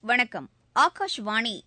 வணக்கம் ஆகாஷ்வாணி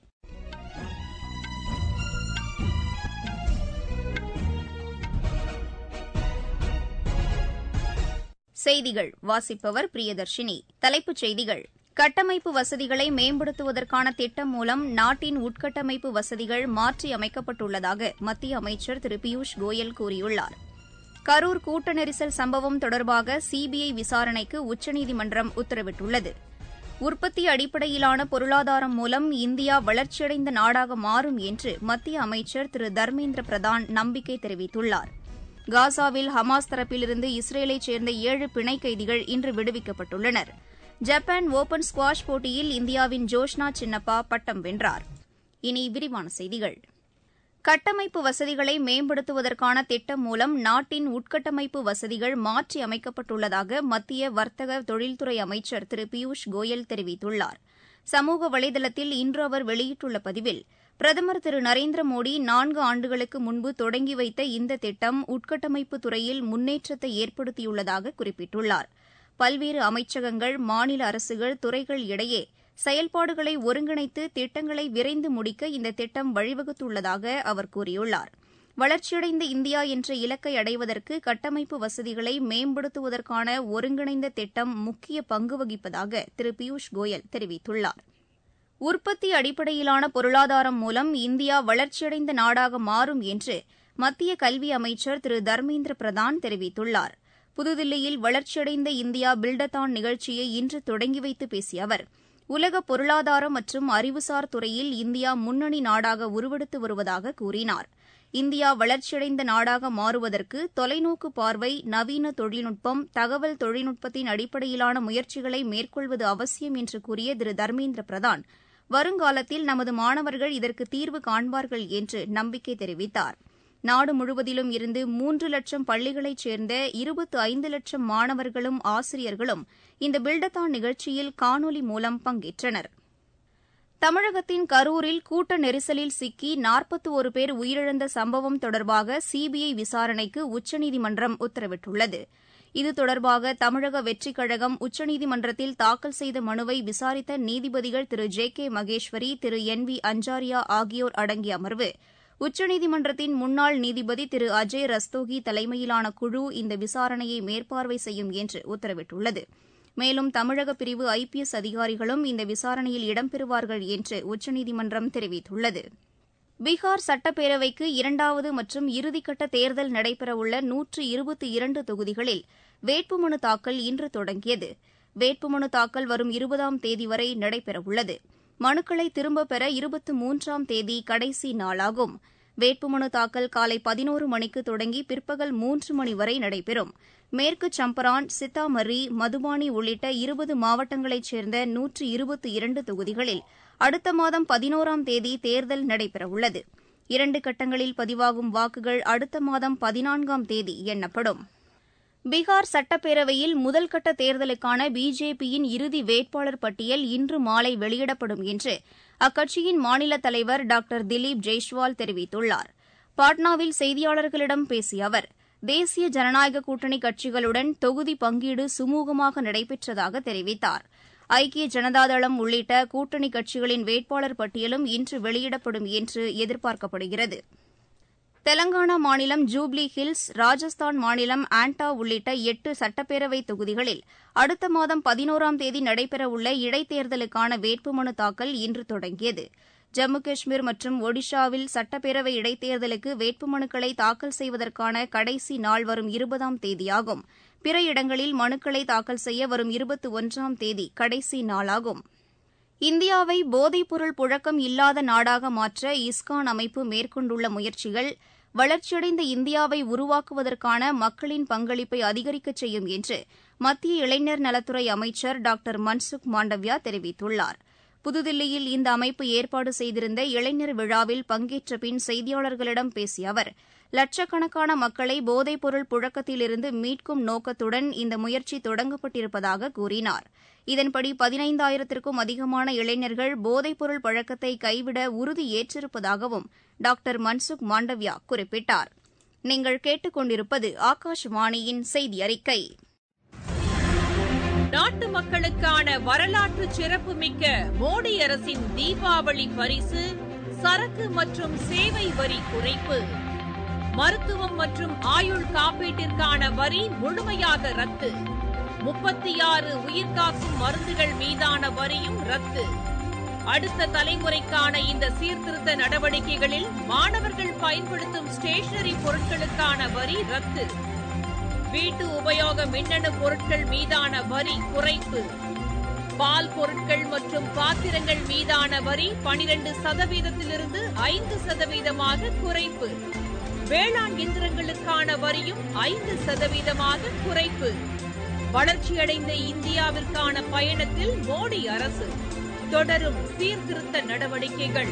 செய்திகள் வாசிப்பவர் பிரியதர்ஷினி தலைப்புச் செய்திகள் கட்டமைப்பு வசதிகளை மேம்படுத்துவதற்கான திட்டம் மூலம் நாட்டின் உட்கட்டமைப்பு வசதிகள் மாற்றியமைக்கப்பட்டுள்ளதாக மத்திய அமைச்சர் திரு பியூஷ் கோயல் கூறியுள்ளார் கரூர் கூட்ட நெரிசல் சம்பவம் தொடர்பாக சிபிஐ விசாரணைக்கு உச்சநீதிமன்றம் உத்தரவிட்டுள்ளது உற்பத்தி அடிப்படையிலான பொருளாதாரம் மூலம் இந்தியா வளர்ச்சியடைந்த நாடாக மாறும் என்று மத்திய அமைச்சர் திரு தர்மேந்திர பிரதான் நம்பிக்கை தெரிவித்துள்ளார் காசாவில் ஹமாஸ் தரப்பிலிருந்து இஸ்ரேலைச் சேர்ந்த ஏழு பிணை கைதிகள் இன்று விடுவிக்கப்பட்டுள்ளனர் ஜப்பான் ஒபன் ஸ்குவாஷ் போட்டியில் இந்தியாவின் ஜோஷ்னா சின்னப்பா பட்டம் வென்றார் இனி விரிவான செய்திகள் கட்டமைப்பு வசதிகளை மேம்படுத்துவதற்கான திட்டம் மூலம் நாட்டின் உட்கட்டமைப்பு வசதிகள் மாற்றி அமைக்கப்பட்டுள்ளதாக மத்திய வர்த்தக தொழில்துறை அமைச்சர் திரு பியூஷ் கோயல் தெரிவித்துள்ளார் சமூக வலைதளத்தில் இன்று அவர் வெளியிட்டுள்ள பதிவில் பிரதமர் திரு நரேந்திர மோடி நான்கு ஆண்டுகளுக்கு முன்பு தொடங்கி வைத்த இந்த திட்டம் உட்கட்டமைப்பு துறையில் முன்னேற்றத்தை ஏற்படுத்தியுள்ளதாக குறிப்பிட்டுள்ளார் பல்வேறு அமைச்சகங்கள் மாநில அரசுகள் துறைகள் இடையே செயல்பாடுகளை ஒருங்கிணைத்து திட்டங்களை விரைந்து முடிக்க இந்த திட்டம் வழிவகுத்துள்ளதாக அவர் கூறியுள்ளார் வளர்ச்சியடைந்த இந்தியா என்ற இலக்கை அடைவதற்கு கட்டமைப்பு வசதிகளை மேம்படுத்துவதற்கான ஒருங்கிணைந்த திட்டம் முக்கிய பங்கு வகிப்பதாக திரு பியூஷ் கோயல் தெரிவித்துள்ளார் உற்பத்தி அடிப்படையிலான பொருளாதாரம் மூலம் இந்தியா வளர்ச்சியடைந்த நாடாக மாறும் என்று மத்திய கல்வி அமைச்சர் திரு தர்மேந்திர பிரதான் தெரிவித்துள்ளார் புதுதில்லியில் வளர்ச்சியடைந்த இந்தியா பில்டத்தான் நிகழ்ச்சியை இன்று தொடங்கி வைத்து பேசிய அவர் உலக பொருளாதாரம் மற்றும் அறிவுசார் துறையில் இந்தியா முன்னணி நாடாக உருவெடுத்து வருவதாக கூறினார் இந்தியா வளர்ச்சியடைந்த நாடாக மாறுவதற்கு தொலைநோக்கு பார்வை நவீன தொழில்நுட்பம் தகவல் தொழில்நுட்பத்தின் அடிப்படையிலான முயற்சிகளை மேற்கொள்வது அவசியம் என்று கூறிய திரு தர்மேந்திர பிரதான் வருங்காலத்தில் நமது மாணவர்கள் இதற்கு தீர்வு காண்பார்கள் என்று நம்பிக்கை தெரிவித்தார் நாடு முழுவதிலும் இருந்து மூன்று லட்சம் பள்ளிகளைச் சேர்ந்த இருபத்து ஐந்து லட்சம் மாணவர்களும் ஆசிரியர்களும் இந்த பில்டத்தான் நிகழ்ச்சியில் காணொலி மூலம் பங்கேற்றனர் தமிழகத்தின் கரூரில் கூட்ட நெரிசலில் சிக்கி நாற்பத்தி ஒரு பேர் உயிரிழந்த சம்பவம் தொடர்பாக சிபிஐ விசாரணைக்கு உச்சநீதிமன்றம் உத்தரவிட்டுள்ளது இது தொடர்பாக தமிழக வெற்றிக் கழகம் உச்சநீதிமன்றத்தில் தாக்கல் செய்த மனுவை விசாரித்த நீதிபதிகள் திரு ஜே கே மகேஸ்வரி திரு என் வி அஞ்சாரியா ஆகியோர் அடங்கிய அமர்வு உச்சநீதிமன்றத்தின் முன்னாள் நீதிபதி திரு அஜய் ரஸ்தோகி தலைமையிலான குழு இந்த விசாரணையை மேற்பார்வை செய்யும் என்று உத்தரவிட்டுள்ளது மேலும் தமிழக பிரிவு ஐபிஎஸ் அதிகாரிகளும் இந்த விசாரணையில் இடம்பெறுவார்கள் என்று உச்சநீதிமன்றம் தெரிவித்துள்ளது பீகார் சட்டப்பேரவைக்கு இரண்டாவது மற்றும் இறுதிக்கட்ட தேர்தல் நடைபெறவுள்ள நூற்று இருபத்தி இரண்டு தொகுதிகளில் வேட்புமனு தாக்கல் இன்று தொடங்கியது வேட்புமனு தாக்கல் வரும் இருபதாம் தேதி வரை நடைபெறவுள்ளது மனுக்களை திரும்பப் பெற இருபத்தி மூன்றாம் தேதி கடைசி நாளாகும் வேட்புமனு தாக்கல் காலை பதினோரு மணிக்கு தொடங்கி பிற்பகல் மூன்று மணி வரை நடைபெறும் மேற்கு சம்பரான் சித்தாமரி மதுபானி உள்ளிட்ட இருபது மாவட்டங்களைச் சேர்ந்த நூற்று இருபத்தி இரண்டு தொகுதிகளில் அடுத்த மாதம் பதினோராம் தேதி தேர்தல் நடைபெறவுள்ளது இரண்டு கட்டங்களில் பதிவாகும் வாக்குகள் அடுத்த மாதம் பதினான்காம் தேதி எண்ணப்படும் பீகார் சட்டப்பேரவையில் முதல்கட்ட தேர்தலுக்கான பிஜேபியின் இறுதி வேட்பாளர் பட்டியல் இன்று மாலை வெளியிடப்படும் என்று அக்கட்சியின் மாநில தலைவர் டாக்டர் திலீப் ஜெய்ஷ்வால் தெரிவித்துள்ளார் பாட்னாவில் செய்தியாளர்களிடம் பேசிய அவர் தேசிய ஜனநாயக கூட்டணி கட்சிகளுடன் தொகுதி பங்கீடு சுமூகமாக நடைபெற்றதாக தெரிவித்தார் ஐக்கிய ஜனதாதளம் உள்ளிட்ட கூட்டணி கட்சிகளின் வேட்பாளர் பட்டியலும் இன்று வெளியிடப்படும் என்று எதிர்பார்க்கப்படுகிறது தெலங்கானா மாநிலம் ஜூப்ளி ஹில்ஸ் ராஜஸ்தான் மாநிலம் ஆண்டா உள்ளிட்ட எட்டு சட்டப்பேரவை தொகுதிகளில் அடுத்த மாதம் பதினோராம் தேதி நடைபெறவுள்ள இடைத்தேர்தலுக்கான வேட்புமனு தாக்கல் இன்று தொடங்கியது ஜம்மு காஷ்மீர் மற்றும் ஒடிஷாவில் சட்டப்பேரவை இடைத்தேர்தலுக்கு வேட்புமனுக்களை தாக்கல் செய்வதற்கான கடைசி நாள் வரும் இருபதாம் தேதியாகும் பிற இடங்களில் மனுக்களை தாக்கல் செய்ய வரும் இருபத்தி ஒன்றாம் தேதி கடைசி நாளாகும் இந்தியாவை போதைப்பொருள் புழக்கம் இல்லாத நாடாக மாற்ற இஸ்கான் அமைப்பு மேற்கொண்டுள்ள முயற்சிகள் வளர்ச்சியடைந்த இந்தியாவை உருவாக்குவதற்கான மக்களின் பங்களிப்பை அதிகரிக்கச் செய்யும் என்று மத்திய இளைஞர் நலத்துறை அமைச்சர் டாக்டர் மன்சுக் மாண்டவ்யா தெரிவித்துள்ளார் புதுதில்லியில் இந்த அமைப்பு ஏற்பாடு செய்திருந்த இளைஞர் விழாவில் பங்கேற்ற பின் செய்தியாளர்களிடம் பேசிய அவர் லட்சக்கணக்கான மக்களை போதைப்பொருள் புழக்கத்திலிருந்து மீட்கும் நோக்கத்துடன் இந்த முயற்சி தொடங்கப்பட்டிருப்பதாக கூறினார் இதன்படி பதினைந்தாயிரத்திற்கும் அதிகமான இளைஞர்கள் போதைப்பொருள் பழக்கத்தை கைவிட உறுதி ஏற்றிருப்பதாகவும் டாக்டர் மன்சுக் மாண்டவ்யா குறிப்பிட்டார் நீங்கள் கேட்டுக்கொண்டிருப்பது ஆகாஷவாணியின் செய்தி அறிக்கை நாட்டு மக்களுக்கான வரலாற்று சிறப்புமிக்க மோடி அரசின் தீபாவளி பரிசு சரக்கு மற்றும் சேவை வரி குறைப்பு மருத்துவம் மற்றும் ஆயுள் காப்பீட்டிற்கான வரி முழுமையாக ரத்து முப்பத்தி ஆறு உயிர்காக்கும் மருந்துகள் மீதான வரியும் ரத்து அடுத்த தலைமுறைக்கான இந்த சீர்திருத்த நடவடிக்கைகளில் மாணவர்கள் பயன்படுத்தும் ஸ்டேஷனரி பொருட்களுக்கான வரி ரத்து வீட்டு உபயோக மின்னணு பொருட்கள் மீதான வரி குறைப்பு பால் பொருட்கள் மற்றும் பாத்திரங்கள் மீதான வரி பனிரெண்டு சதவீதத்திலிருந்து ஐந்து சதவீதமாக குறைப்பு வேளாண் இயந்திரங்களுக்கான வரியும் ஐந்து சதவீதமாக குறைப்பு வளர்ச்சியடைந்த இந்தியாவிற்கான பயணத்தில் மோடி அரசு தொடரும் சீர்திருத்த நடவடிக்கைகள்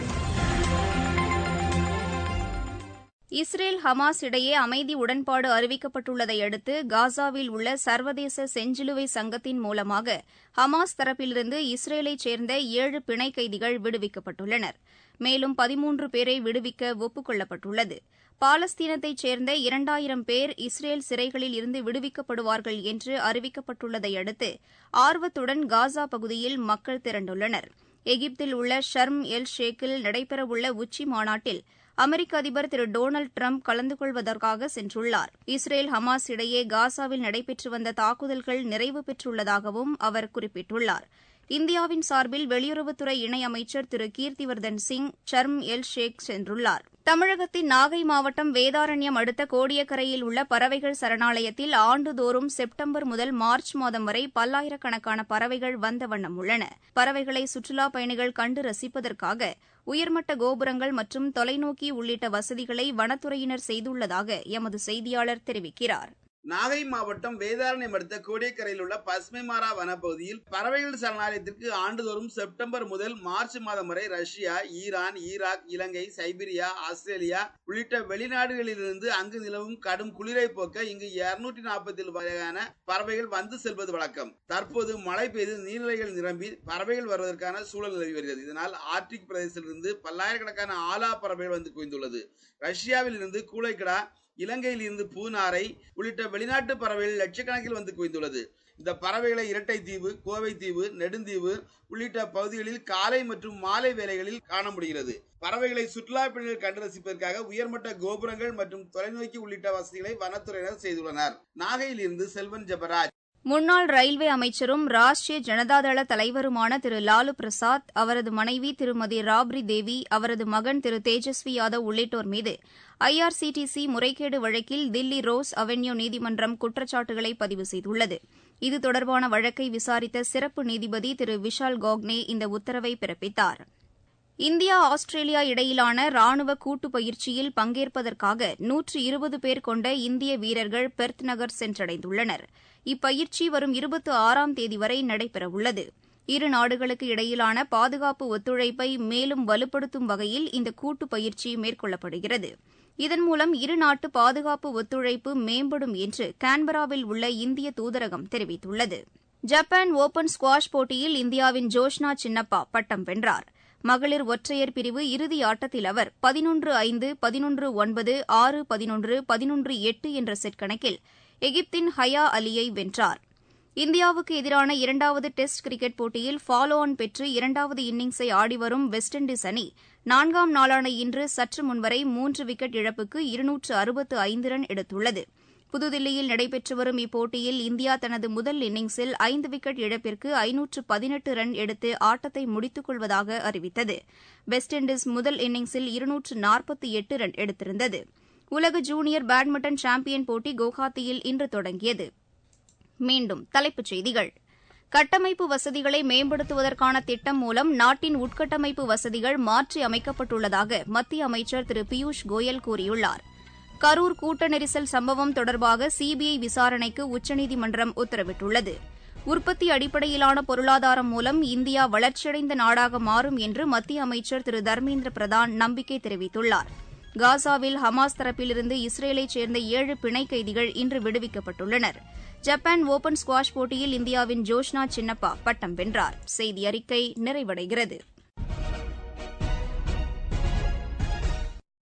இஸ்ரேல் ஹமாஸ் இடையே அமைதி உடன்பாடு அறிவிக்கப்பட்டுள்ளதை அடுத்து காசாவில் உள்ள சர்வதேச செஞ்சிலுவை சங்கத்தின் மூலமாக ஹமாஸ் தரப்பிலிருந்து இஸ்ரேலைச் சேர்ந்த ஏழு பிணை கைதிகள் விடுவிக்கப்பட்டுள்ளனர் மேலும் பதிமூன்று பேரை விடுவிக்க ஒப்புக் கொள்ளப்பட்டுள்ளது பாலஸ்தீனத்தைச் சேர்ந்த இரண்டாயிரம் பேர் இஸ்ரேல் சிறைகளில் இருந்து விடுவிக்கப்படுவார்கள் என்று அறிவிக்கப்பட்டுள்ளதை அடுத்து ஆர்வத்துடன் காசா பகுதியில் மக்கள் திரண்டுள்ளனர் எகிப்தில் உள்ள ஷர்ம் எல் ஷேக்கில் நடைபெறவுள்ள உச்சி மாநாட்டில் அமெரிக்க அதிபர் திரு டொனால்டு டிரம்ப் கலந்து கொள்வதற்காக சென்றுள்ளார் இஸ்ரேல் ஹமாஸ் இடையே காசாவில் நடைபெற்று வந்த தாக்குதல்கள் நிறைவு பெற்றுள்ளதாகவும் அவர் குறிப்பிட்டுள்ளார் இந்தியாவின் சார்பில் வெளியுறவுத்துறை இணையமைச்சர் திரு Kirtivardhan Singh Sharm el Sheikh சென்றுள்ளார் தமிழகத்தின் நாகை மாவட்டம் வேதாரண்யம் அடுத்த கோடியக்கரையில் உள்ள பறவைகள் சரணாலயத்தில் ஆண்டுதோறும் செப்டம்பர் முதல் மார்ச் மாதம் வரை பல்லாயிரக்கணக்கான பறவைகள் வந்த வண்ணம் உள்ளன பறவைகளை சுற்றுலாப் பயணிகள் கண்டு ரசிப்பதற்காக உயர்மட்ட கோபுரங்கள் மற்றும் தொலைநோக்கி உள்ளிட்ட வசதிகளை வனத்துறையினர் செய்துள்ளதாக எமது செய்தியாளர் தெரிவிக்கிறார் நாகை மாவட்டம் வேதாரண்யம் அடுத்த கோடியக்கரையில் உள்ள பசுமைமாரா வனப்பகுதியில் பறவைகள் சரணாலயத்திற்கு ஆண்டுதோறும் செப்டம்பர் முதல் மார்ச் மாதம் வரை Russia Iran Iraq Ilangai Siberia Australia உள்ளிட்ட வெளிநாடுகளிலிருந்து அங்கு நிலவும் கடும் குளிரை போக்க இங்கு இருநூற்றி நாற்பத்தி ஏழு வகையான பறவைகள் வந்து செல்வது வழக்கம் தற்போது மழை பெய்து நீர்நிலைகள் நிரம்பி பறவைகள் வருவதற்கான சூழல் நிலவி வருகிறது இதனால் ஆர்டிக் பிரதேசத்திலிருந்து பல்லாயிரக்கணக்கான ஆலா பறவைகள் வந்து குவிந்துள்ளது ரஷ்யாவில் இருந்து கூளைக்கடா இலங்கையில் இருந்து பூனாரை உள்ளிட்ட வெளிநாட்டு பறவைகள் லட்சக்கணக்கில் வந்து குவிந்துள்ளது இந்த பறவைகளை இரட்டை தீவு கோவை தீவு நெடுந்தீவு உள்ளிட்ட பகுதிகளில் காலை மற்றும் மாலை வேளைகளில் காண முடிகிறது பறவைகளை சுற்றுலா பயணிகள் கண்டு ரசிப்பதற்காக உயர்மட்ட கோபுரங்கள் மற்றும் தொலைநோக்கி உள்ளிட்ட வசதிகளை வனத்துறையினர் செய்துள்ளனர் நாகையில் இருந்து செல்வன் ஜபராஜ் முன்னாள் ரயில்வே அமைச்சரும் ராஷ்டிரிய ஜனதாதள தலைவருமான திரு லாலு பிரசாத் அவரது மனைவி திருமதி ராப்ரி தேவி அவரது மகன் திரு தேஜஸ்வி யாதவ் உள்ளிட்டோர் மீது ஐஆர்சிடிசி முறைகேடு வழக்கில் தில்லி ரோஸ் அவென்யூ நீதிமன்றம் குற்றச்சாட்டுகளை பதிவு செய்துள்ளது இது தொடர்பான வழக்கை விசாரித்த சிறப்பு நீதிபதி திரு விஷால் கோக்னே இந்த உத்தரவை பிறப்பித்தார் இந்தியா ஆஸ்திரேலியா இடையிலான ராணுவ கூட்டு பயிற்சியில் பங்கேற்பதற்காக நூற்று இருபது பேர் கொண்ட இந்திய வீரர்கள் பெர்த் நகர் சென்றடைந்துள்ளனர் இப்பயிற்சி வரும் இருபத்தி ஆறாம் தேதி வரை நடைபெறவுள்ளது இரு நாடுகளுக்கு இடையிலான பாதுகாப்பு ஒத்துழைப்பை மேலும் வலுப்படுத்தும் வகையில் இந்த கூட்டு பயிற்சி மேற்கொள்ளப்படுகிறது இதன் மூலம் இருநாட்டு பாதுகாப்பு ஒத்துழைப்பு மேம்படும் என்று கான்பராவில் உள்ள இந்திய தூதரகம் தெரிவித்துள்ளது ஜப்பான் ஓபன் ஸ்குவாஷ் போட்டியில் இந்தியாவின் ஜோஷ்னா சின்னப்பா பட்டம் வென்றார் மகளிர் ஒற்றையர் பிரிவு இறுதி ஆட்டத்தில் அவர் பதினொன்று ஐந்து பதினொன்று ஒன்பது ஆறு பதினொன்று பதினொன்று எட்டு என்ற செட் கணக்கில் எகிப்தின் ஹயா அலியை வென்றார் இந்தியாவுக்கு எதிரான இரண்டாவது டெஸ்ட் கிரிக்கெட் போட்டியில் ஃபாலோ ஆன் பெற்று இரண்டாவது இன்னிங்ஸை ஆடிவரும் வெஸ்ட் இண்டீஸ் அணி நான்காம் நாளான இன்று சற்று முன்வரை மூன்று விக்கெட் இழப்புக்கு இருநூற்று அறுபத்து ஐந்து ரன் எடுத்துள்ளது புதுதில்லியில் நடைபெற்று வரும் இப்போட்டியில் இந்தியா தனது முதல் இன்னிங்ஸில் ஐந்து விக்கெட் இழப்பிற்கு ஐநூற்று பதினெட்டு ரன் எடுத்து ஆட்டத்தை முடித்துக் கொள்வதாக அறிவித்தது வெஸ்ட் இண்டீஸ் முதல் இன்னிங்ஸில் இருநூற்று நாற்பத்தி எட்டு ரன் எடுத்திருந்தது உலக ஜூனியர் பேட்மிண்டன் சாம்பியன் போட்டி குவஹாத்தியில் இன்று தொடங்கியது மீண்டும் தலைப்புச் செய்திகள் கட்டமைப்பு வசதிகளை மேம்படுத்துவதற்கான திட்டம் மூலம் நாட்டின் உட்கட்டமைப்பு வசதிகள் மாற்றி அமைக்கப்பட்டுள்ளதாக மத்திய அமைச்சர் திரு பியூஷ் கோயல் கூறியுள்ளார் கரூர் கூட்ட நெரிசல் சம்பவம் தொடர்பாக சிபிஐ விசாரணைக்கு உச்சநீதிமன்றம் உத்தரவிட்டுள்ளது உற்பத்தி அடிப்படையிலான பொருளாதாரம் மூலம் இந்தியா வளர்ச்சியடைந்த நாடாக மாறும் என்று மத்திய அமைச்சர் திரு தர்மேந்திர பிரதான் நம்பிக்கை தெரிவித்துள்ளார் காசாவில் ஹமாஸ் தரப்பிலிருந்து இஸ்ரேலைச் சேர்ந்த ஏழு பிணை கைதிகள் இன்று விடுவிக்கப்பட்டுள்ளனர் ஜப்பான் ஓபன் ஸ்குவாஷ் போட்டியில் இந்தியாவின் ஜோஷ்னா சின்னப்பா பட்டம் வென்றார் செய்தி அறிக்கை நிறைவடைகிறது